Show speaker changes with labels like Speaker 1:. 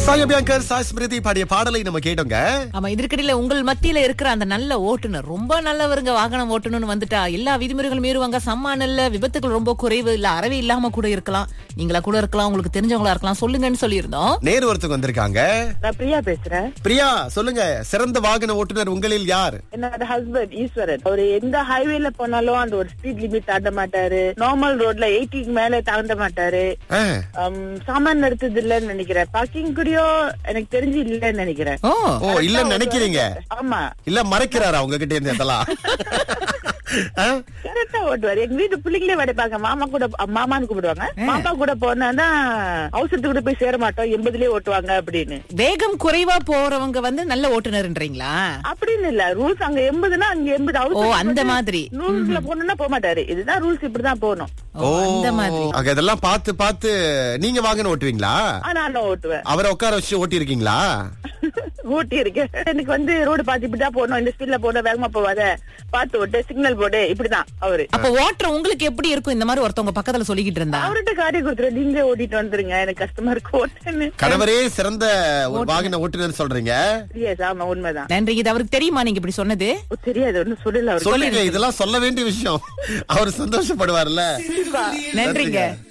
Speaker 1: சாயபியாங்கர் சாய் ஸ்மிருதி பாடிய பாடலை நம்ம கேட்டோங்க
Speaker 2: ஆமா இதற்கிடையில உங்கள் மத்தியில இருக்கிற அந்த நல்ல ஓட்டுநர் ரொம்ப நல்லவருங்க வாகனம் ஓட்டணும்னு வந்துட்டா எல்லா விதிமுறைகளும் மீறுவாங்க சம்மானல்ல விபத்துகள் ரொம்ப குறைவு இல்ல அறவே இல்லாம கூட இருக்கலாம் நீங்களா கூட இருக்கலாம் உங்களுக்கு தெரிஞ்சவங்களா இருக்கலாம் சொல்லுங்கன்னு சொல்லியிருந்தோம்
Speaker 1: நேரு ஒருத்தங்க வந்திருக்காங்க
Speaker 3: நான் பிரியா பேசுறேன்
Speaker 1: பிரியா சொல்லுங்க சிறந்த வாகன ஓட்டுநர் உங்களில் யார்
Speaker 3: என்னோட ஹஸ்பண்ட் ஈஸ்வரன் அவரு எந்த ஹைவேல போனாலும் அந்த ஒரு ஸ்பீட் லிமிட் தாண்ட மாட்டாரு நார்மல் ரோட்ல எயிட்டிக்கு மேல தாண்ட மாட்டாரு
Speaker 1: ஆ,
Speaker 3: Um, சாமான் எடுத்தது இல்லன்னு நினைக்கிறேன் பார்க்கிங் கூடயோ எனக்கு தெரிஞ்சு இல்லன்னு நினைக்கிறேன்
Speaker 2: ஓ
Speaker 1: ஓ இல்லன்னு நினைக்கிறீங்க
Speaker 3: ஆமா
Speaker 1: இல்ல மறைக்கிறாரா உங்ககிட்ட இருந்து அதெல்லாம் ஆ?
Speaker 3: கரெக்டா ஓட்டுவாரு எங்க வீட்டு பிள்ளைங்களே வடைப்பாங்க மாமா கூட அ, மாமான்னு கூப்பிடுவாங்க மாமா கூட போனா அவசரத்துக்கு கூட போய் சேர மாட்டோம் எண்பதுலயே ஓட்டுவாங்க அப்படின்னு
Speaker 2: வேகம் குறைவா போறவங்க வந்து நல்ல ஓட்டுநர்ன்றீங்களா
Speaker 3: அப்படின்னு இல்ல ரூல்ஸ் அங்க எண்பதுன்னா அங்க எண்பது
Speaker 2: ஓ அந்த மாதிரி
Speaker 3: ரூல்ஸ்ல போகணும்னா போக மாட்டாரு இதுதான் ரூல்ஸ் இப்படிதான் போகணும்
Speaker 2: ஓ அந்த மாதிரி
Speaker 1: அங்க இதெல்லாம் பார்த்து பார்த்து நீங்க வாகனம் ஓட்டுவீங்களா
Speaker 3: ஆனா நான் ஓட்டுவேன்
Speaker 1: அவரை உட்கார வச்சு ஓட்டி இருக்கீங்களா
Speaker 3: ஊட்டி இருக்கேன் எனக்கு வந்து ரோடு பார்த்து இப்படிதான் போகணும் இந்த ஸ்பீட்ல போட வேகமா போவாத பார்த்து ஓட்டு சிக்னல் போடு இப்படிதான் அவரு
Speaker 2: அப்ப ஓட்டுற உங்களுக்கு எப்படி இருக்கும் இந்த மாதிரி ஒருத்தவங்க பக்கத்துல சொல்லிக்கிட்டு இருந்தா
Speaker 3: அவர்கிட்ட காட்டி கொடுத்துரு நீங்களே ஓட்டிட்டு வந்துருங்க எனக்கு கஷ்டமா இருக்கு ஓட்டுன்னு
Speaker 1: கணவரே சிறந்த ஒரு வாகன ஓட்டுநர் சொல்றீங்க
Speaker 3: Yes, ஆமா உண்மைதான்
Speaker 2: நன்றி இது அவருக்கு தெரியுமா நீங்க இப்படி சொன்னது
Speaker 3: ஓ, தெரியாது ஒண்ணும் சொல்லல அவருக்கு
Speaker 1: சொல்லுங்க இதெல்லாம் சொல்ல வேண்டிய விஷயம் அவர் சந்தோஷப்படுவார்ல
Speaker 2: நன்றிங்க